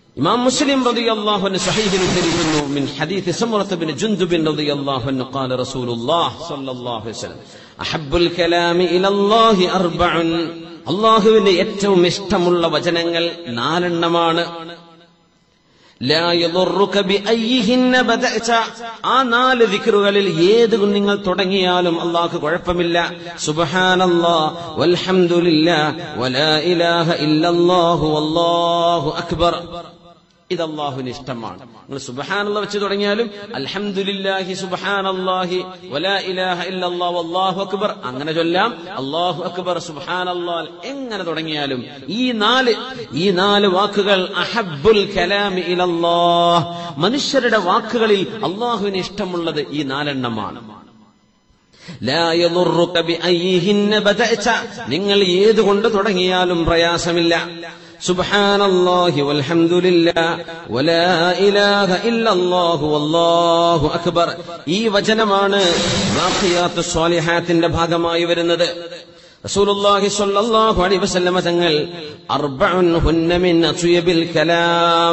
ഇമാം മുസ്ലിം റളിയല്ലാഹു അൻഹു സഹീഹിൽ ഉദ്ധരിക്കുന്നു മിൻ ഹദീസ് സമുറത്ത് ബിൻ ജുൻദുബ് റളിയല്ലാഹു അൻഹു ഖാല റസൂലുള്ളാഹ് സ്വല്ലല്ലാഹു അലൈഹി വസല്ലം അഹബ്ബുൽ കലാമി ഇലല്ലാഹി അർബഉൻ അല്ലാഹുവിന് ഏറ്റവും ഇഷ്ടമുള്ള വചനങ്ങൾ നാലെണ്ണമാണ് ലാ യദുറുക ബിഅയ്യിഹിന്ന ബദഅത ആ നാല് ദിക്റുകളിൽ ഏത് നിങ്ങൾ തുടങ്ങിയാലും അള്ളാഹ് കുഴപ്പമില്ല സുബ്ഹാനല്ലാഹ് വൽഹംദുലില്ലാഹ് വലാ ഇലാഹ ഇല്ലല്ലാഹു വല്ലാഹു അക്ബർ ഇത് അള്ളാഹുവിന് ഇഷ്ടമാണ് നിങ്ങൾ സുബഹാനുള്ള വെച്ച് തുടങ്ങിയാലും അൽഹംദുലില്ലാഹി സുബഹാനല്ലാഹി വലാ ഇലാഹ ഇല്ലല്ലാഹു വല്ലാഹു അക്ബർ അങ്ങനെ ചൊല്ലാം അല്ലാഹു അക്ബർ സുബ്ഹാനല്ലാഹ് എങ്ങനെ തുടങ്ങിയാലും ഈ നാല് ഈ നാല് വാക്കുകൾ അഹബ്ബുൽ കലാമി ഇലല്ലാഹ് മനുഷ്യരുടെ വാക്കുകളിൽ അള്ളാഹുവിന് ഇഷ്ടമുള്ളത് ഈ നാലെണ്ണമാണ് ലാ യദുറുക ബിഅയ്യിഹിന്ന ബദഅത നിങ്ങൾ ഏതുകൊണ്ട് തുടങ്ങിയാലും പ്രയാസമില്ല سبحان الله والحمد لله ولا إله إلا الله والله أكبر ഈ വചനമാണ് ബാഖിയാത്ത് സ്വാലിഹാത്തിന്റെ ഭാഗമായി വരുന്നത് റസൂലുള്ളാഹി സ്വല്ലല്ലാഹു അലൈഹി വസല്ലമ തങ്ങൾ അർബഉൻ ഹുന്ന മിൻ അത്യബിൽ കലാം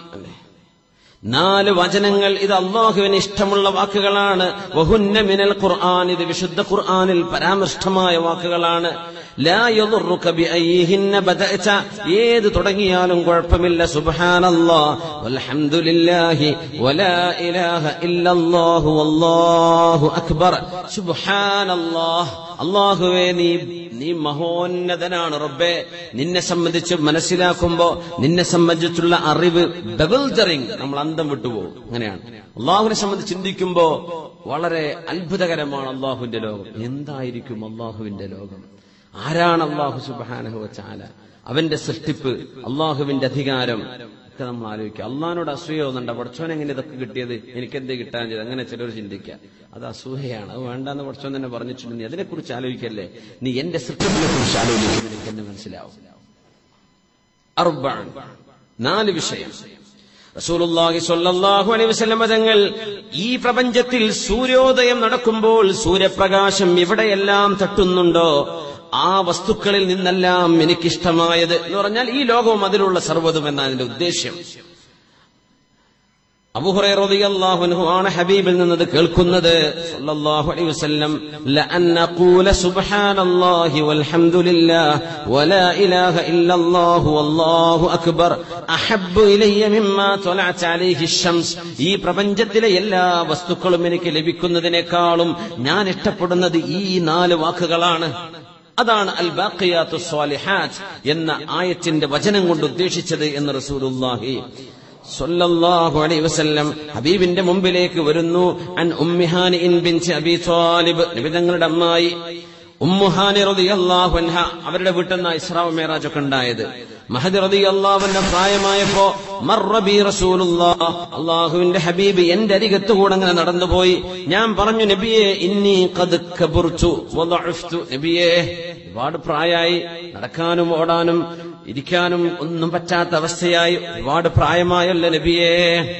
നാല് വചനങ്ങൾ ഇത് അള്ളാഹുവിന് ഇഷ്ടമുള്ള വാക്കുകളാണ് വഹുന്ന മിനൽ ഖുർആൻ ഇത് വിശുദ്ധ ഖുർആനിൽ പരാമൃഷ്ടമായ വാക്കുകളാണ് ലാ യദുറുക ബിഅയ്യിഹിന്ന ബദഅത ഏത് തുടങ്ങിയാലും കുഴപ്പമില്ല സുബ്ഹാനല്ലാഹ് വൽഹംദുലില്ലാഹി വലാ ഇലാഹ ഇല്ലല്ലാഹു വല്ലാഹു അക്ബർ സുബ്ഹാനല്ലാഹ് അള്ളാഹുവേ നീ നീ മഹോന്നതനാണ് റബ്ബേ നിന്നെ സംബന്ധിച്ച് മനസ്സിലാക്കുമ്പോ നിന്നെ സംബന്ധിച്ചുള്ള അറിവ് ബബിൾജറിങ് നമ്മൾ അന്തം വിട്ടുപോകും അങ്ങനെയാണ് അള്ളാഹുവിനെ സംബന്ധിച്ച് ചിന്തിക്കുമ്പോ വളരെ അത്ഭുതകരമാണ് അള്ളാഹുവിന്റെ ലോകം എന്തായിരിക്കും അള്ളാഹുവിന്റെ ലോകം ആരാണ് അള്ളാഹു സുബാനഹു ചാല അവന്റെ സൃഷ്ടിപ്പ് അള്ളാഹുവിന്റെ അധികാരം ഒക്കെ നമ്മൾ ആലോചിക്കുക അള്ളഹാനോട് അസൂയ തോന്നുന്നുണ്ട് പഠിച്ചോൻ എങ്ങനെ ഇതൊക്കെ കിട്ടിയത് എനിക്കെന്തേ കിട്ടാൻ ചെയ്ത് അങ്ങനെ ചിലർ ചിന്തിക്കുക അത് അസൂയയാണ് അത് വേണ്ടെന്ന് പഠിച്ചോൻ തന്നെ പറഞ്ഞിട്ടുണ്ട് നീ അതിനെക്കുറിച്ച് ആലോചിക്കല്ലേ നീ എന്റെ സൃഷ്ടിപ്പിനെ കുറിച്ച് ആലോചിക്കും എനിക്ക് എന്നെ മനസ്സിലാവും അർബാൻ നാല് വിഷയം റസൂലുള്ളാഹി സ്വല്ലല്ലാഹു അലൈഹി വസല്ലം തങ്ങൾ ഈ പ്രപഞ്ചത്തിൽ സൂര്യോദയം നടക്കുമ്പോൾ സൂര്യപ്രകാശം എവിടെയെല്ലാം തട്ടുന്നുണ്ടോ ആ വസ്തുക്കളിൽ നിന്നെല്ലാം എനിക്കിഷ്ടമായത് എന്ന് പറഞ്ഞാൽ ഈ ലോകവും അതിലുള്ള സർവ്വതും എന്നാണ് അതിന്റെ ഉദ്ദേശ്യം അബുഹുറൈറിയാഹുൻഹു ആണ് ഹബീബിൽ നിന്നത് കേൾക്കുന്നത് സല്ലല്ലാഹു അലൈഹി വസല്ലം ലഅൻ അഖൂല സുബ്ഹാനല്ലാഹി വൽഹംദുലില്ലാഹ് വലാ ഇലാഹ ഇല്ലല്ലാഹു വല്ലാഹു അക്ബർ അഹബ്ബു ഇലയ്യ മിമ്മാ ത്വലഅത് അലൈഹി ശംസ് ഈ പ്രപഞ്ചത്തിലെ എല്ലാ വസ്തുക്കളും എനിക്ക് ലഭിക്കുന്നതിനേക്കാളും ഞാൻ ഇഷ്ടപ്പെടുന്നത് ഈ നാല് വാക്കുകളാണ് അതാണ് അൽ ബാഖിയാത്തു സ്വാലിഹാത്ത് എന്ന ആയത്തിന്റെ വചനം കൊണ്ട് ഉദ്ദേശിച്ചത് എന്ന് റസൂലുള്ളാഹി സ്വല്ലല്ലാഹു അലൈഹി വസല്ലം ഹബീബിന്റെ മുമ്പിലേക്ക് വരുന്നു അൻ ഉമ്മിഹാനി ഇൻ ബിൻതി അബി ത്വാലിബ് നബി തങ്ങളുടെ അമ്മായി ഉമ്മുഹാനി റളിയല്ലാഹു അൻഹ അവരുടെ വീട്ടിൽ നിന്ന് ഇസ്രാ മേറാജ് ഒക്കെ ഉണ്ടായത് മഹദി റളിയല്ലാഹുവിന്റെ പ്രായമായപ്പോ മർറബി റസൂലുള്ളാഹ് അള്ളാഹുവിന്റെ ഹബീബ് എന്റെ അരികത്ത് കൂടെ അങ്ങനെ നടന്നുപോയി ഞാൻ പറഞ്ഞു നബിയെ ഇന്നി ഖദ് കബുർതു വദഅഫ്തു നബിയെ ഒരുപാട് പ്രായമായി നടക്കാനും ഓടാനും ഇരിക്കാനും ഒന്നും പറ്റാത്ത അവസ്ഥയായി ഒരുപാട് പ്രായമായല്ലോ നബിയേ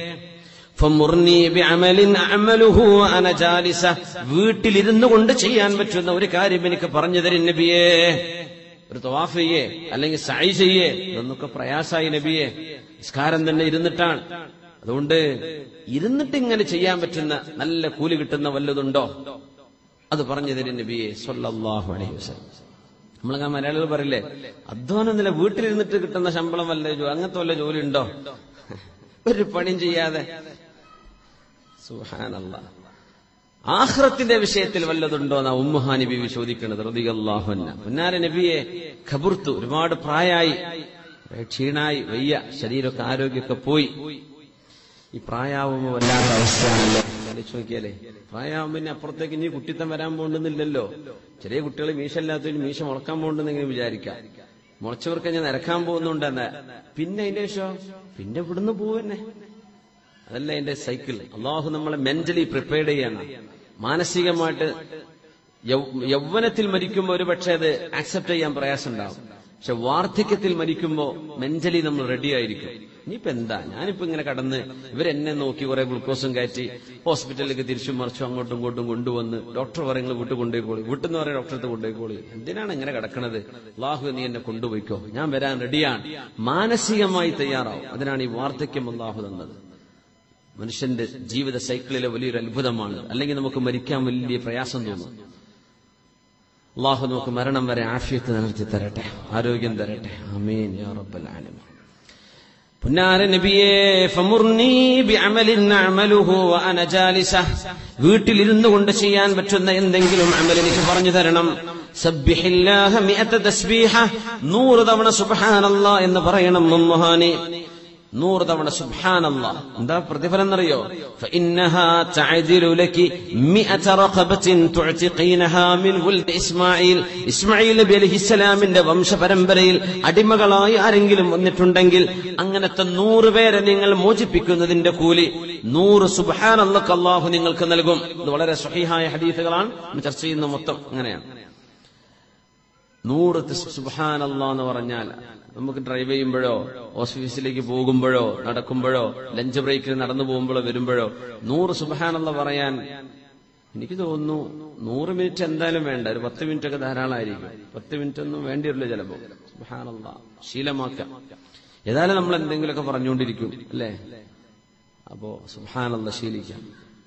ഫമുർനി ബിഅമലിൻ അഅമലുഹു അന ജാലിസ വീട്ടിലിരുന്നു കൊണ്ട് ചെയ്യാൻ പറ്റുന്ന ഒരു കാര്യം എനിക്ക് പറഞ്ഞു തരും നബിയേ ഒരു തവാഫ് ചെയ്യേ അല്ലെങ്കിൽ സൈ ചെയ്യേ ഇതൊന്നൊക്കെ പ്രയാസായി നബിയെ നിസ്കാരം തന്നെ ഇരുന്നിട്ടാണ് അതുകൊണ്ട് ഇരുന്നിട്ട് ഇങ്ങനെ ചെയ്യാൻ പറ്റുന്ന നല്ല കൂലി കിട്ടുന്ന വല്ലതുണ്ടോ അത് പറഞ്ഞു തരും നബിയെ സല്ലല്ലാഹു അലൈഹി വസല്ലം നമ്മളങ്ങ മലയാളികൾ പറയില്ലേ അധ്വാനം നില വീട്ടിലിരുന്നിട്ട് കിട്ടുന്ന ശമ്പളം വല്ല ജോ- അങ്ങനത്തെ വല്ല ജോലി ഉണ്ടോ ഒരു പണിയും ചെയ്യാതെ സുഹാനല്ല ആഹ്റത്തിന്റെ വിഷയത്തിൽ വല്ലതുണ്ടോ എന്നാ ഉമ്മുഹാനി ബിബി ചോദിക്കുന്നത് റതിയല്ലാഹുന്ന പുന്നാര നബിയെ ഖബുർത്തു ഒരുപാട് പ്രായായി കുറെ ക്ഷീണായി വയ്യ ശരീരമൊക്കെ ആരോഗ്യമൊക്കെ പോയി ഈ പ്രായാവുമ്പോ വല്ലാത്ത അവസ്ഥയാണല്ലോ ആലോചിച്ച് നോക്കിയാലേ പ്രായാവുമ്പോ പിന്നെ അപ്പുറത്തേക്ക് ഇനി കുട്ടിത്തം വരാൻ പോകണ്ടെന്നില്ലല്ലോ ചെറിയ കുട്ടികൾ മീശല്ലാത്തതിന് മീശ മുളക്കാൻ പോകണ്ടെന്നെങ്ങനെ വിചാരിക്കാം മുളച്ചവർക്ക് ഞാൻ നിരക്കാൻ പോകുന്നുണ്ടെന്ന് പിന്നെ അതിന്റെ ശേഷം പിന്നെ ഇവിടുന്ന് പോവന്നെ അതല്ല അതിന്റെ സൈക്കിൾ അള്ളാഹു നമ്മളെ മെന്റലി പ്രിപ്പയർഡ് ചെയ്യണം മാനസികമായിട്ട് യൗ- യൗവനത്തിൽ മരിക്കുമ്പോൾ ഒരു പക്ഷേ അത് ആക്സെപ്റ്റ് ചെയ്യാൻ പ്രയാസം ഉണ്ടാവും പക്ഷെ വാർദ്ധക്യത്തിൽ മരിക്കുമ്പോ മെന്റലി നമ്മൾ റെഡി ആയിരിക്കും ഇനിയിപ്പോ എന്താ ഞാനിപ്പോ ഇങ്ങനെ കടന്ന് ഇവരെന്നെ നോക്കി കുറെ ഗ്ലൂക്കോസും കയറ്റി ഹോസ്പിറ്റലിലേക്ക് തിരിച്ചും മറിച്ചും അങ്ങോട്ടും ഇങ്ങോട്ടും കൊണ്ടുവന്ന് ഡോക്ടർ പറയുന്നത് വീട്ടിൽ കൊണ്ടുപോയിക്കോളി വീട്ടിൽ നിന്ന് പറയാം ഡോക്ടറെ കൊണ്ടുപോയിക്കോളി എന്തിനാണ് ഇങ്ങനെ കിടക്കണത് അള്ളാഹു നീ എന്നെ കൊണ്ടുപോയിക്കോ ഞാൻ വരാൻ റെഡിയാണ് മാനസികമായി തയ്യാറാവും അതിനാണ് ഈ വാർദ്ധക്യം അള്ളാഹു തന്നത് മനുഷ്യന്റെ ജീവിത സൈക്കിളിലെ വലിയൊരു അത്ഭുതമാണ് അല്ലെങ്കിൽ നമുക്ക് മരിക്കാൻ വലിയ പ്രയാസം തോന്നും അള്ളാഹു നമുക്ക് മരണം വരെ ആഫിയത്ത് നിലനിർത്തി തരട്ടെ ആരോഗ്യം തരട്ടെ അമീൻ യാ റബ്ബൽ ആലമീൻ പുന്നാര നബിയെ ഫമുർനി ബിഅമലിൻ അഅമലുഹു വഅന ജാലിസ വീട്ടിലിരുന്നു കൊണ്ട് ചെയ്യാൻ പറ്റുന്ന എന്തെങ്കിലും അമൽ എനിക്ക് പറഞ്ഞു തരണം സബ്ബിഹില്ലാഹ മിഅത തസ്ബീഹ നൂറ് തവണ സുബ്ഹാനല്ലാഹ് എന്ന് പറയണം മുഹാനി നൂറ് തവണ സുബ്ഹാനല്ലാ എന്താ പ്രതിഫലം എന്നറിയോ فإنها تعدل لك مئة رقبة تعتقينها من ولد إسماعيل ഇസ്മായിൽ നബി അലൈഹിസ്സലാമിന്റെ വംശപരമ്പരയിൽ അടിമകളായി ആരെങ്കിലും വന്നിട്ടുണ്ടെങ്കിൽ അങ്ങനത്തെ നൂറ് പേരെ നിങ്ങൾ മോചിപ്പിക്കുന്നതിന്റെ കൂലി നൂറ് സുബ്ഹാനല്ലക്ക് അള്ളാഹു നിങ്ങൾക്ക് നൽകും ഇത് വളരെ സ്വഹീഹായ ഹദീസുകളാണ് നമ്മൾ ചർച്ച ചെയ്യുന്ന മൊത്തം അങ്ങനെയാണ് നൂറ് സുബാനല്ല എന്ന് പറഞ്ഞാൽ നമുക്ക് ഡ്രൈവ് ചെയ്യുമ്പോഴോ ഓഫീസിലേക്ക് പോകുമ്പോഴോ നടക്കുമ്പോഴോ ലഞ്ച് ബ്രേക്കിൽ നടന്നു പോകുമ്പോഴോ വരുമ്പോഴോ നൂറ് സുബാനല്ല പറയാൻ എനിക്ക് തോന്നുന്നു നൂറ് മിനിറ്റ് എന്തായാലും വേണ്ട ഒരു പത്ത് മിനിറ്റ് ഒക്കെ ധാരാളമായിരിക്കും പത്ത് മിനിറ്റ് ഒന്നും വേണ്ടി വരില്ല ചിലപ്പോ സുബാനല്ല ശീലമാക്കാം ഏതായാലും നമ്മൾ എന്തെങ്കിലുമൊക്കെ പറഞ്ഞുകൊണ്ടിരിക്കും അല്ലേ അപ്പോ സുബാനല്ല ശീലിക്കാം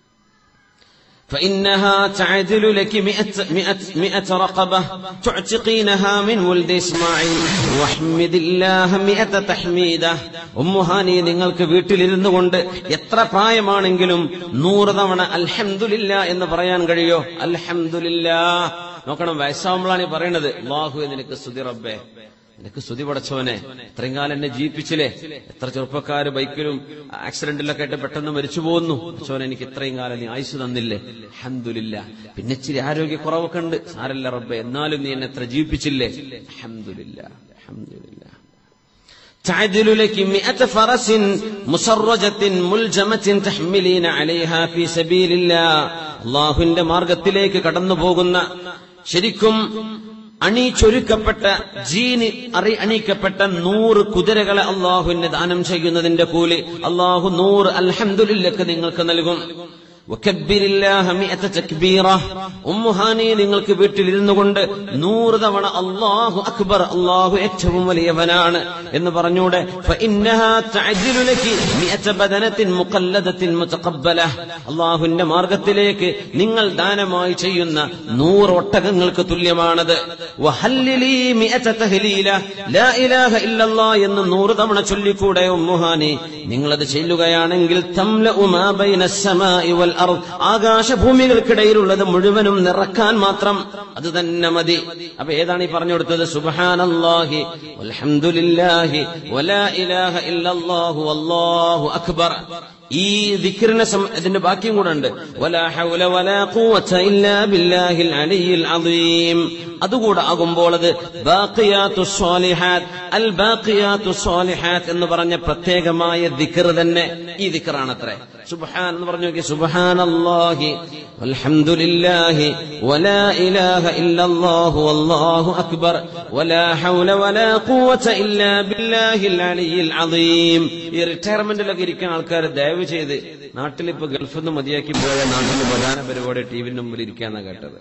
فإنها تعدل لك مئة, مئة, مئة رقبة تعتقينها من ولد إسماعيل واحمد الله مئة تحميدة ഉമ്മുഹാനി നിങ്ങൾക്ക് വീട്ടിലിരുന്നു കൊണ്ട് എത്ര പ്രായമാണെങ്കിലും നൂറ് തവണ അൽഹംദുലില്ല എന്ന് പറയാൻ കഴിയോ അൽഹംദുലില്ല നോക്കണം വയസ്സാവുമ്പോഴാണ് ഈ പറയണത് അള്ളാഹു നിനക്ക് സ്തുതി റബ്ബേ നിനക്ക് സ്തുതി പടച്ചവനെ ഇത്രയും കാലം എന്നെ ജീവിപ്പിച്ചില്ലേ എത്ര ചെറുപ്പക്കാര് ബൈക്കിലും ആക്സിഡന്റിലൊക്കെ ആയിട്ട് പെട്ടെന്ന് മരിച്ചു പോകുന്നു പടച്ചവനെ എനിക്ക് ഇത്രയും കാലം നീ ആയുസ് തന്നില്ലേ അഹമ്മദില്ല പിന്നെ ഇച്ചിരി ആരോഗ്യ കുറവൊക്കെ ഉണ്ട് സാരല്ല റബ്ബെ എന്നാലും നീ എന്നെ എത്ര ജീവിപ്പിച്ചില്ലേ അഹമ്മദില്ല അഹമ്മദില്ല تعدل لك مئة فرس مسرجة ملجمة تحملين عليها في سبيل الله അള്ളാഹുവിന്റെ മാർഗത്തിലേക്ക് കടന്നു പോകുന്ന ശരിക്കും അണിച്ചൊരുക്കപ്പെട്ട ജീന് അറി അണിക്കപ്പെട്ട നൂറ് കുതിരകളെ അള്ളാഹുവിന് ദാനം ചെയ്യുന്നതിന്റെ കൂലി അള്ളാഹു നൂറ് അൽഹംദുലില്ലക്ക് നിങ്ങൾക്ക് നൽകും ഉമ്മുഹാനി നിങ്ങൾക്ക് വീട്ടിലിരുന്നു കൊണ്ട് നൂറ് തവണ അള്ളാഹു അക്ബർ അള്ളാഹു ഏറ്റവും വലിയവനാണ് എന്ന് പറഞ്ഞൂടെ അള്ളാഹുവിന്റെ മാർഗത്തിലേക്ക് നിങ്ങൾ ദാനമായി ചെയ്യുന്ന നൂറ് ഒട്ടകങ്ങൾക്ക് തുല്യമാണത് എന്ന് നൂറ് തവണ ചൊല്ലിക്കൂടെ ഉമ്മുഹാനി നിങ്ങളത് ചെല്ലുകയാണെങ്കിൽ തംല ഉമാ ബൈന വൽ അർദ് ആകാശഭൂമികൾക്കിടയിലുള്ളത് മുഴുവനും നിറക്കാൻ മാത്രം അത് തന്നെ മതി അപ്പൊ ഏതാണ് ഈ പറഞ്ഞു കൊടുത്തത് സുബ്ഹാനല്ലാഹി വൽഹംദുലില്ലാഹി വലാ ഇലാഹ ഇല്ലല്ലാഹു വല്ലാഹു അക്ബർ ഈ ദിക്റിനെ ഇതിന്റെ ബാക്കിയും കൂടെ ഉണ്ട് വലാ ഹൗല വലാ ഖുവത ഇല്ലാ ബില്ലാഹിൽ അലിയിൽ അദീം അതുകൂടെ ആകുമ്പോൾ അത് ബാഖിയാത്തു സ്വാലിഹാത്ത് അൽ ബാഖിയാത്തു സ്വാലിഹാത്ത് എന്ന് പറഞ്ഞ പ്രത്യേകമായ ദിക്ർ തന്നെ ഈ ദിക്റാണത്രേ സുബ്ഹാൻ എന്ന് പറഞ്ഞു നോക്കി സുബ്ഹാനല്ലാഹി വൽഹംദുലില്ലാഹി വലാ ഇലാഹ ഇല്ലല്ലാഹു വല്ലാഹു അക്ബർ വലാ ഹൗല വലാ ഖുവത ഇല്ലാ ബില്ലാഹിൽ അലിയിൽ അദീം ഈ റിട്ടയർമെന്റിലൊക്കെ ഇരിക്കുന്ന ആൾക്കാർ ദയവ് ചെയ്ത് നാട്ടിലിപ്പോ ഗൾഫിൽ നിന്ന് മതിയാക്കി പോയ നാട്ടിൽ പ്രധാന പരിപാടി ടി വിന്റെ മുമ്പിൽ ഇരിക്കാന്നാ കേട്ടത്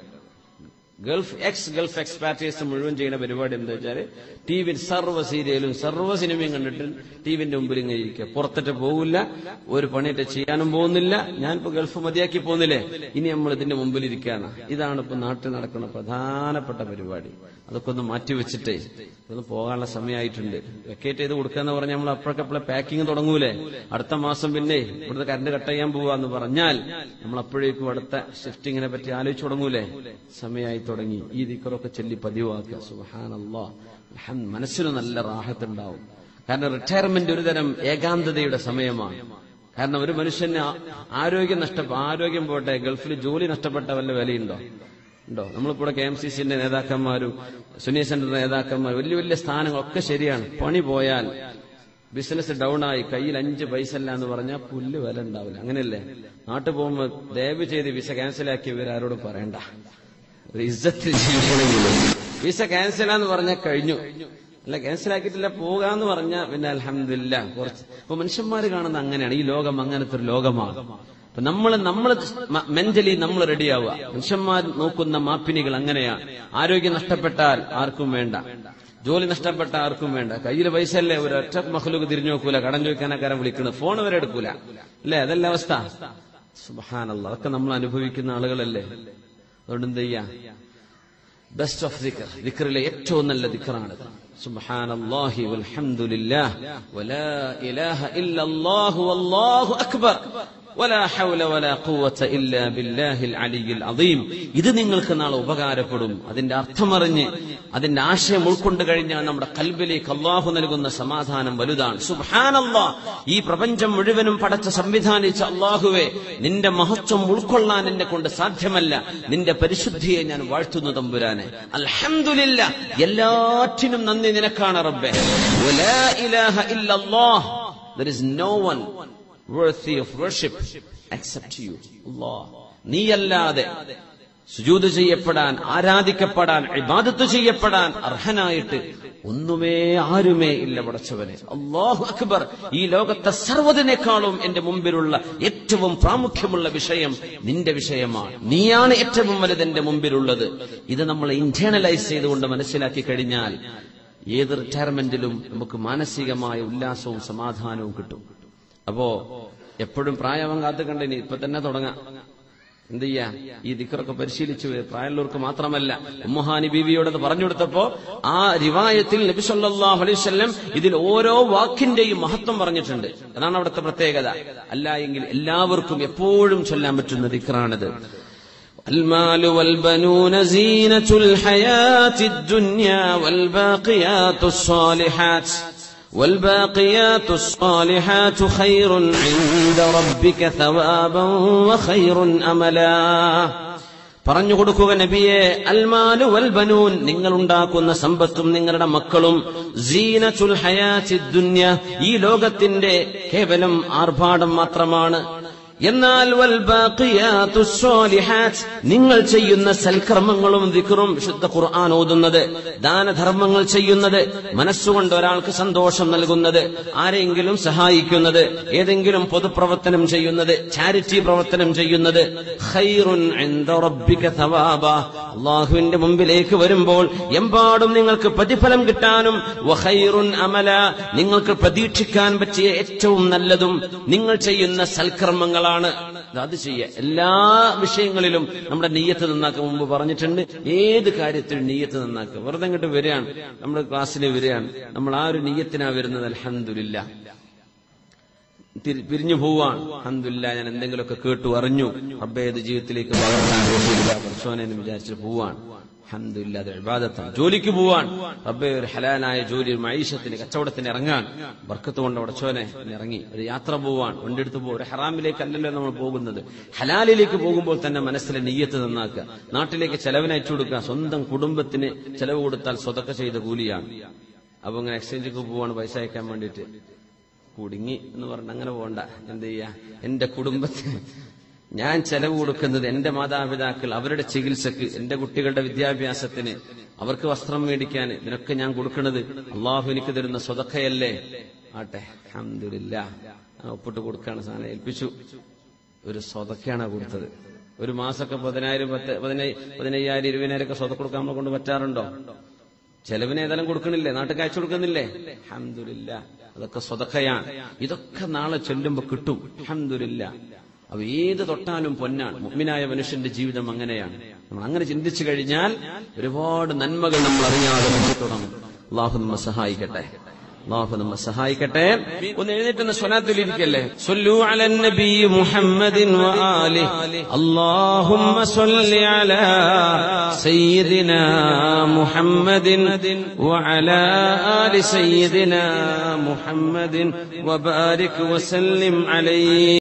ഗൾഫ് എക്സ് ഗൾഫ് എക്സ്പാറ്റേഴ്സ് മുഴുവൻ ചെയ്യുന്ന പരിപാടി എന്താ വെച്ചാൽ ടി വി സർവ്വ സീരിയലും സർവ്വ സിനിമയും കണ്ടിട്ട് ടി വിന്റെ മുമ്പിൽ ഇങ്ങനെ ഇരിക്കുക പുറത്തിട്ട് പോകില്ല ഒരു പണിയിട്ട് ചെയ്യാനും പോകുന്നില്ല ഞാനിപ്പോ ഗൾഫ് മതിയാക്കി പോകുന്നില്ലേ ഇനി നമ്മൾ ഇതിന്റെ മുമ്പിൽ ഇരിക്കുകയാണ് ഇതാണ് ഇപ്പൊ നാട്ടിൽ നടക്കുന്ന പ്രധാനപ്പെട്ട പരിപാടി അതൊക്കെ ഒന്ന് മാറ്റിവെച്ചിട്ടേ ഒന്ന് പോകാനുള്ള സമയമായിട്ടുണ്ട് വെക്കേറ്റ് ചെയ്ത് കൊടുക്കാന്ന് പറഞ്ഞാൽ നമ്മൾ അപ്പോഴൊക്കെ പാക്കിംഗ് തുടങ്ങൂലേ അടുത്ത മാസം പിന്നെ ഇവിടുത്തെ കറണ്ട് കട്ട് ചെയ്യാൻ പോവാന്ന് പറഞ്ഞാൽ നമ്മൾ അപ്പോഴേക്കും അടുത്ത ഷിഫ്റ്റിങ്ങിനെ പറ്റി ആലോചിച്ചു തുടങ്ങൂലേ സമയമായി തുടങ്ങി ഈ ദിക്കറൊക്കെ ചൊല്ലി പതിവാക്കുക സുഹാനല്ലാ മനസ്സിന് നല്ല റാഹത്തുണ്ടാവും കാരണം റിട്ടയർമെന്റ് ഒരു തരം ഏകാന്തതയുടെ സമയമാണ് കാരണം ഒരു മനുഷ്യന് ആരോഗ്യം നഷ്ടപ്പെട്ട ആരോഗ്യം പോട്ടെ ഗൾഫിൽ ജോലി നഷ്ടപ്പെട്ട വല്ല വിലയുണ്ടോ ഉണ്ടോ നമ്മളിപ്പോൾ കെ എം സി സിന്റെ നേതാക്കന്മാരും സുനി സെന്റർ നേതാക്കന്മാർ വലിയ വലിയ സ്ഥാനങ്ങളൊക്കെ ശരിയാണ് പണി പോയാൽ ബിസിനസ് ഡൗൺ ആയി കയ്യിൽ അഞ്ച് പൈസ അല്ല എന്ന് പറഞ്ഞാൽ പുല്ല് വില ഉണ്ടാവില്ല അങ്ങനെയല്ലേ നാട്ടിൽ പോകുമ്പോൾ ദയവ് ചെയ്ത് വിസ ക്യാൻസലാക്കിയവർ ആരോടും പറയണ്ട ഒരു ഇജ്ജത്തിൽ ജീവിക്കണമെങ്കിലും വിസ ക്യാൻസലാന്ന് പറഞ്ഞാൽ കഴിഞ്ഞു അല്ല ക്യാൻസൽ ആക്കിയിട്ടില്ല പോകാന്ന് പറഞ്ഞ പിന്നെ അലഹമില്ല കുറച്ച് അപ്പൊ മനുഷ്യന്മാര് കാണുന്ന അങ്ങനെയാണ് ഈ ലോകം അങ്ങനത്തെ ഒരു ലോകമാണ് അപ്പൊ നമ്മൾ നമ്മൾ മെന്റലി നമ്മൾ റെഡിയാവുക മനുഷ്യന്മാർ നോക്കുന്ന മാപ്പിനികൾ അങ്ങനെയാണ് ആരോഗ്യം നഷ്ടപ്പെട്ടാൽ ആർക്കും വേണ്ട ജോലി നഷ്ടപ്പെട്ട ആർക്കും വേണ്ട കയ്യിൽ പൈസ അല്ലേ ഒരു ഒറ്റ മഹലുക്ക് തിരിഞ്ഞു നോക്കൂല കടം ചോദിക്കാനക്കാരൻ വിളിക്കുന്നത് ഫോൺ വരെ എടുക്കൂല അല്ലേ അതല്ല അവസ്ഥ സുബഹാനല്ല അതൊക്കെ നമ്മൾ അനുഭവിക്കുന്ന ആളുകളല്ലേ അതുകൊണ്ട് എന്ത് ചെയ്യാ ബെസ്റ്റ് ഓഫ് ദിക്കർ ദിക്കറിലെ ഏറ്റവും നല്ല ദിക്കറാണിത് സുബ്ഹാനല്ലാഹി വൽഹംദുലില്ലാഹ് വലാ ഇലാഹ ഇല്ലല്ലാഹു വല്ലാഹു അക്ബർ വലാ ഹൗല വലാ ഖുവത ഇല്ലാ ബില്ലാഹിൽ അലിയിൽ അദീം ഇത് നിങ്ങൾക്ക് നാളെ ഉപകാരപ്പെടും അതിന്റെ അർത്ഥമറിഞ്ഞ് അതിന്റെ ആശയം ഉൾക്കൊണ്ട് കഴിഞ്ഞാൽ നമ്മുടെ കൽബിലേക്ക് അള്ളാഹു നൽകുന്ന സമാധാനം വലുതാണ് സുബ്ഹാനല്ലാ ഈ പ്രപഞ്ചം മുഴുവനും പടച്ച സംവിധാനിച്ച അള്ളാഹുവെ നിന്റെ മഹത്വം ഉൾക്കൊള്ളാൻ എന്നെ കൊണ്ട് സാധ്യമല്ല നിന്റെ പരിശുദ്ധിയെ ഞാൻ വാഴ്ത്തുന്നു തമ്പുരാനെ അൽഹംദുലില്ല എല്ലാറ്റിനും നന്ദി നിനക്കാണ് റബ്ബെ വലാ ഇലാഹ ഇല്ലല്ലാഹ് there is no one worthy of worship except you Allah നീയല്ലാതെ സുജൂത് ചെയ്യപ്പെടാൻ ആരാധിക്കപ്പെടാൻ ഇബാദത്ത് ചെയ്യപ്പെടാൻ അർഹനായിട്ട് ഒന്നുമേ ആരുമേ ഇല്ല പടച്ചവനെ അള്ളാഹു അക്ബർ ഈ ലോകത്തെ സർവ്വതിനേക്കാളും എന്റെ മുമ്പിലുള്ള ഏറ്റവും പ്രാമുഖ്യമുള്ള വിഷയം നിന്റെ വിഷയമാണ് നീയാണ് ഏറ്റവും വലുത് എന്റെ മുമ്പിലുള്ളത് ഇത് നമ്മൾ ഇന്റേണലൈസ് ചെയ്തുകൊണ്ട് മനസ്സിലാക്കി കഴിഞ്ഞാൽ ഏത് റിട്ടയർമെന്റിലും നമുക്ക് മാനസികമായ ഉല്ലാസവും സമാധാനവും കിട്ടും അപ്പോ എപ്പോഴും പ്രായവൻ കാത്തു കണ്ടിനി ഇപ്പൊ തന്നെ തുടങ്ങാം എന്ത് ചെയ്യാ ഈ ദിക്കറൊക്കെ പരിശീലിച്ചു പ്രായമുള്ളവർക്ക് മാത്രമല്ല ഉമ്മഹാനി ബീവിയോടത് പറഞ്ഞു കൊടുത്തപ്പോ ആ റിവായത്തിൽ നബി സല്ലല്ലാഹു അലൈഹി വസല്ലം ഇതിൽ ഓരോ വാക്കിന്റെയും മഹത്വം പറഞ്ഞിട്ടുണ്ട് അതാണ് അവിടുത്തെ പ്രത്യേകത അല്ല എങ്കിൽ എല്ലാവർക്കും എപ്പോഴും ചൊല്ലാൻ പറ്റുന്ന ദിക്കറാണിത് المال والبنون زينة الحياة الدنيا والباقيات الصالحات والباقيات الصالحات خير عند ربك ثوابا وخير أملا പറഞ്ഞു കൊടുക്കുക നബിയെ അൽമാലു വൽ ബനൂൻ നിങ്ങൾ ഉണ്ടാക്കുന്ന സമ്പത്തും നിങ്ങളുടെ മക്കളും സീനച്ചുൽ ഹയാത്തി ദുന്യ ഈ ലോകത്തിന്റെ കേവലം ആർഭാടം മാത്രമാണ് എന്നാൽ വൽ ബാഖിയാത്തു സ്വാലിഹാത്ത് നിങ്ങൾ ചെയ്യുന്ന സൽക്കർമ്മങ്ങളും ദിക്റും വിശുദ്ധ ഖുർആൻ ഓതുന്നത് ദാനധർമ്മങ്ങൾ ചെയ്യുന്നത് മനസ്സുകൊണ്ട് ഒരാൾക്ക് സന്തോഷം നൽകുന്നത് ആരെങ്കിലും സഹായിക്കുന്നത് ഏതെങ്കിലും പൊതുപ്രവർത്തനം ചെയ്യുന്നത് ചാരിറ്റി പ്രവർത്തനം ചെയ്യുന്നത് ഖൈറുൻ ഇൻദ റബ്ബിക തവാബ അള്ളാഹുവിന്റെ മുമ്പിലേക്ക് വരുമ്പോൾ എമ്പാടും നിങ്ങൾക്ക് പ്രതിഫലം കിട്ടാനും വഖൈറുൻ അമല നിങ്ങൾക്ക് പ്രതീക്ഷിക്കാൻ പറ്റിയ ഏറ്റവും നല്ലതും നിങ്ങൾ ചെയ്യുന്ന സൽക്കർമ്മങ്ങളാണ് അത് ചെയ്യുക എല്ലാ വിഷയങ്ങളിലും നമ്മുടെ നെയ്യത്ത് നന്നാക്കുക മുമ്പ് പറഞ്ഞിട്ടുണ്ട് ഏത് കാര്യത്തിലും നെയ്യത്ത് നന്നാക്കുക വെറുതെ ഇങ്ങോട്ട് വരികയാണ് നമ്മുടെ ക്ലാസ്സിൽ വരികയാണ് നമ്മൾ ആ ഒരു നെയ്യത്തിനാ വരുന്നത് അലഹമില്ല പിരിഞ്ഞു പോവാണ് അഹമ്മദില്ല ഞാൻ എന്തെങ്കിലുമൊക്കെ കേട്ടു അറിഞ്ഞു റബ്ബേ ഇത് ജീവിതത്തിലേക്ക് പകർത്താൻ പറ്റില്ല പ്രസോനെ എന്ന് വിചാരിച്ചിട്ട് പോവാണ് അഹമ്മദില്ല അത് വിവാദത്താണ് ജോലിക്ക് പോവാൻ റബ്ബെ ഒരു ഹലാലായ ജോലി ഒരു മൈഷത്തിന് കച്ചവടത്തിന് ഇറങ്ങാൻ ബർക്കത്ത് കൊണ്ട് ഉടച്ചോനെ ഇറങ്ങി ഒരു യാത്ര പോവാൻ വണ്ടിയെടുത്ത് പോകും ഒരു ഹറാമിലേക്കല്ലല്ലോ നമ്മൾ പോകുന്നത് ഹലാലിലേക്ക് പോകുമ്പോൾ തന്നെ മനസ്സിലെ നെയ്യത്ത് നന്നാക്കുക നാട്ടിലേക്ക് ചെലവിന് അയച്ചു കൊടുക്കുക സ്വന്തം കുടുംബത്തിന് ചെലവ് കൊടുത്താൽ സ്വതക്ക ചെയ്ത കൂലിയാണ് അപ്പൊ ഇങ്ങനെ എക്സ്ചേഞ്ചിക്ക് പോവാണ് പൈസ അയക്കാൻ വേണ്ടിയിട്ട് കുടുങ്ങി എന്ന് പറഞ്ഞ് അങ്ങനെ പോകണ്ട എന്ത് ചെയ്യാ എന്റെ കുടുംബത്തിന് ഞാൻ ചെലവ് കൊടുക്കുന്നത് എന്റെ മാതാപിതാക്കൾ അവരുടെ ചികിത്സക്ക് എന്റെ കുട്ടികളുടെ വിദ്യാഭ്യാസത്തിന് അവർക്ക് വസ്ത്രം മേടിക്കാൻ ഇതിനൊക്കെ ഞാൻ കൊടുക്കുന്നത് അള്ളാഹു എനിക്ക് തരുന്ന സ്വതക്കയല്ലേ ആട്ടെ അഹമ്മദില്ല ഒപ്പിട്ട് കൊടുക്കാണ് സാധനം ഏൽപ്പിച്ചു ഒരു സ്വതക്കയാണ് കൊടുത്തത് ഒരു മാസമൊക്കെ പതിനായിരം പത്ത് പതിനയ്യ പതിനയ്യായിരം ഇരുപതിനായിരം ഒക്കെ സ്വതക്ക കൊടുക്കാൻ നമ്മളെ കൊണ്ട് പറ്റാറുണ്ടോ ചെലവിന് ഏതായാലും കൊടുക്കണില്ലേ നാട്ടിൽ അയച്ചു കൊടുക്കുന്നില്ലേ അഹമ്മദില്ല അതൊക്കെ സ്വതക്കയാണ് ഇതൊക്കെ നാളെ ചൊല്ലുമ്പോ കിട്ടും അഹമ്മദില്ല അവ ഏത് തൊട്ടാലും പൊന്നാണ് മുഗ്മിനായ മനുഷ്യന്റെ ജീവിതം അങ്ങനെയാണ് നമ്മൾ അങ്ങനെ ചിന്തിച്ചു കഴിഞ്ഞാൽ ഒരുപാട് നന്മകൾ നമ്മൾ അറിയാതെ പറ്റി തുടങ്ങും അള്ളാഹു നമ്മെ സഹായിക്കട്ടെ അള്ളാഹു നമ്മെ സഹായിക്കട്ടെ ഒന്ന് എഴുന്നേറ്റുന്ന സ്വലാത്തിലിരിക്കല്ലേ സൊല്ലു അലൻ നബി മുഹമ്മദിൻ വആലി اللهم صل على سيدنا محمد وعلى آل سيدنا محمد وبارك وسلم عليه